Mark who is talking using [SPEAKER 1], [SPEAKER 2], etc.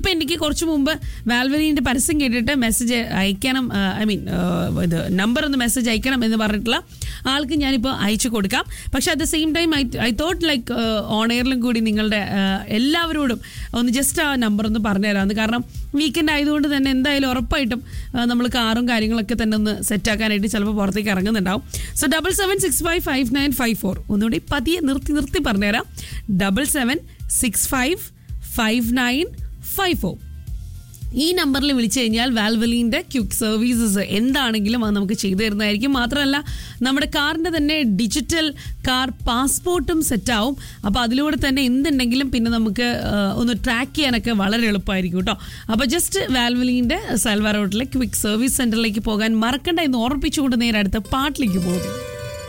[SPEAKER 1] ഇപ്പൊ എനിക്ക് കുറച്ച് മുമ്പ് വാൽവലിന്റെ പരസ്യം കേട്ടിട്ട് മെസ്സേജ് അയക്കണം ഐ മീൻ ഇത് നമ്പർ ഒന്ന് മെസ്സേജ് അയക്കണം എന്ന് പറഞ്ഞിട്ടുള്ള ആൾക്ക് ഞാനിപ്പോൾ അയച്ചു കൊടുക്കാം പക്ഷെ at the same time I I thought like on എയറിലും കൂടി നിങ്ങളുടെ ആ, എല്ലാവരോടും ഒന്ന് ജസ്റ്റ് ആ നമ്പർ ഒന്ന് പറഞ്ഞുതരാമെന്ന് കാരണം വീക്കെൻഡ് ആയതുകൊണ്ട് തന്നെ എന്തായാലും ഉറപ്പായിട്ടും നമ്മൾ കാറും കാര്യങ്ങളൊക്കെ തന്നെ ഒന്ന് സെറ്റാക്കാനായിട്ട് ചിലപ്പോൾ പുറത്തേക്ക് ഇറങ്ങുന്നുണ്ടാവും so double seven six five five nine five four ഒന്നുകൂടി പതിയെ നിർത്തി നിർത്തി പറഞ്ഞുതരാം double seven six five five nine five four ഈ നമ്പറിൽ വിളിച്ചു കഴിഞ്ഞാൽ വാൽവലിൻ്റെ ക്യുക്ക് സർവീസസ് എന്താണെങ്കിലും അത് നമുക്ക് ചെയ്തു തരുന്നതായിരിക്കും മാത്രമല്ല നമ്മുടെ കാറിൻ്റെ തന്നെ ഡിജിറ്റൽ കാർ പാസ്പോർട്ടും സെറ്റാവും അപ്പോൾ അതിലൂടെ തന്നെ എന്തുണ്ടെങ്കിലും പിന്നെ നമുക്ക് ആ, ഒന്ന് ട്രാക്ക് ചെയ്യാനൊക്കെ വളരെ എളുപ്പമായിരിക്കും കേട്ടോ അപ്പോൾ ജസ്റ്റ് വാൽവലിൻ്റെ സൽവാർ റോഡിലെ ക്വിക്ക് സർവീസ് സെൻറ്ററിലേക്ക് പോകാൻ മറക്കണ്ട എന്ന് ഓർപ്പിച്ചുകൊണ്ട് നേരെ അടുത്ത പാട്ടിലേക്ക് പോകും